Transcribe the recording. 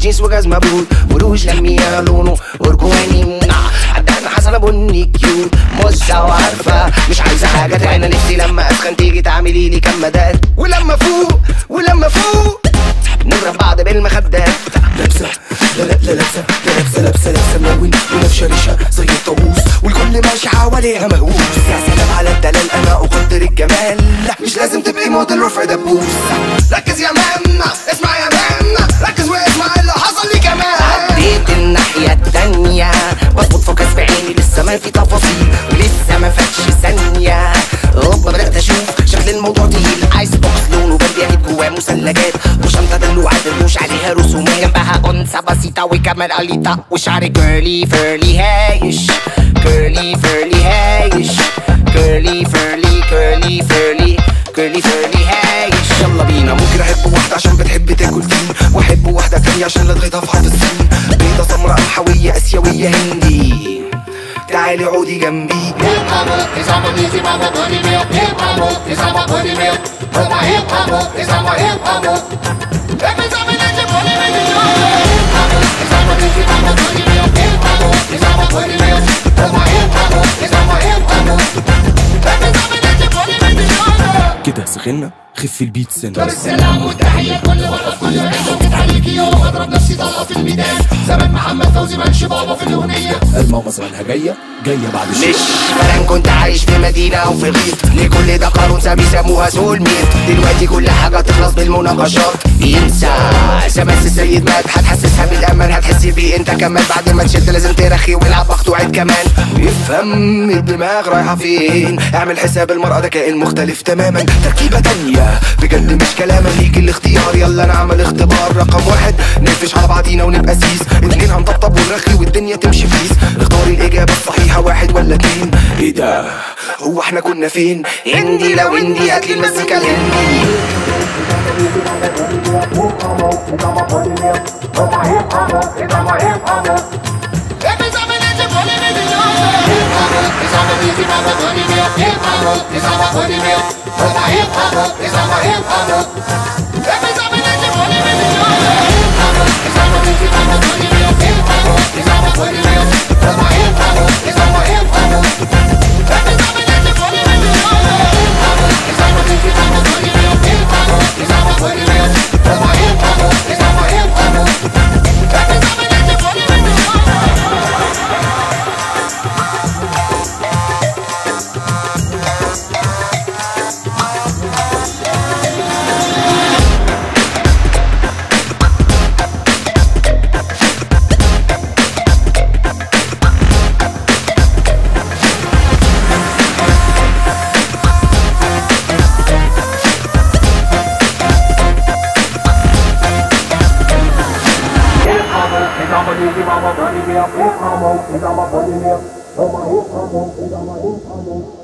جينز وجزمة بوت وروج لمية لونه أرجواني منع عدان حسنة بني كيوت مزة وعارفة مش عايزة حاجة تاني نفسي لما أسخن تيجي تعملي لي كم مداد ولما فوق ولما فوق نضرب بعض بالمخدات لابسة لا لا لا لابسة لا لابسة لابسة لابسة ملون ولابسة ريشة زي الطاووس والكل ماشي حواليها مهووس يا سلام على الدلال أنا أقدر الجمال لا مش لازم تبقي موديل رفع دبوس ركز يا مان اسمع يا مان ركز واسمع اللي حصل لي كمان عديت الناحية التانية بظبط فوكس بعيني لسه ما في تفاصيل ولسه ما فاتش ثانية اوبا بدأت اشوف شكل الموضوع تقيل عايز بوكس لونه بردي اكيد جواه مثلجات وشنطة دلوعة الروش عليها رسومات جنبها انثى بسيطة وكمان قليطة وشعر كيرلي فيرلي هايش كيرلي فيرلي هايش كيرلي فيرلي كيرلي فيرلي كيرلي فيرلي هايش يلا بينا ممكن احب واحدة عشان بتحب تاكل فين واحب واحدة تانية عشان لدغيتها في حرف السين بيضة سمراء حوية اسيوية هندي تعالي عودي جنبي Hip hop is on my easy mama bunny milk. Hip hop is on my bunny milk. Put my hip hop is on my hip hop. Every time I let you bunny make it Hip hop is on my easy mama bunny milk. Hip hop is on my bunny milk. Put my hip hop is on my hip hop. Every time I let you bunny make it كده سخنا خف البيت سنة السلام والتحية لكل وقف كل عيشة جيت عليك يوم اضرب نفسي طلقة في الميدان زمان محمد فوزي منش بابا في الأغنية الماما زمانها جاية جاية بعد مش شوية فلان كنت عايش في مدينة أو في غيط لكل ده قانون بيسموها سول ميت دلوقتي كل حاجة تخلص بالمناقشات ينسى سمس السيد مات هتحسسها بالأمان هتحس بيه أنت كمان بعد ما تشد لازم ترخي والعب مقطوعات كمان افهم الدماغ رايحة فين اعمل حساب المرأة ده كائن مختلف تماما تركيبة تانية بجد مش كلاما ليك الاختيار يلا نعمل اختبار رقم واحد نقفش على بعضينا ونبقى سيس اتنين هنطبطب ونرخي والدنيا تمشي فيس اختاري الإجابة الصحيحة واحد ولا اتنين ايه ده هو احنا كنا فين هندي لو هندي هاتلي المزيكا الهندي Every time I let you bunny make it Hip hop is on my easy mama bunny milk. Hip hop is on my bunny milk. Put my hip hop is on my hip hop. Every time I let you bunny make it Hip hop is on my easy mama bunny milk. Hip hop is on my bunny milk. Put my hip hop is on my hip hop. Every time I let you bunny make it Hip hop is on my easy mama bunny milk. Hip hop is on my bunny milk. Put my hip hop is on my hip hop. Every time I let you bunny make it Hip hop is on my body milk. Oh my hip hop is on my hip hop.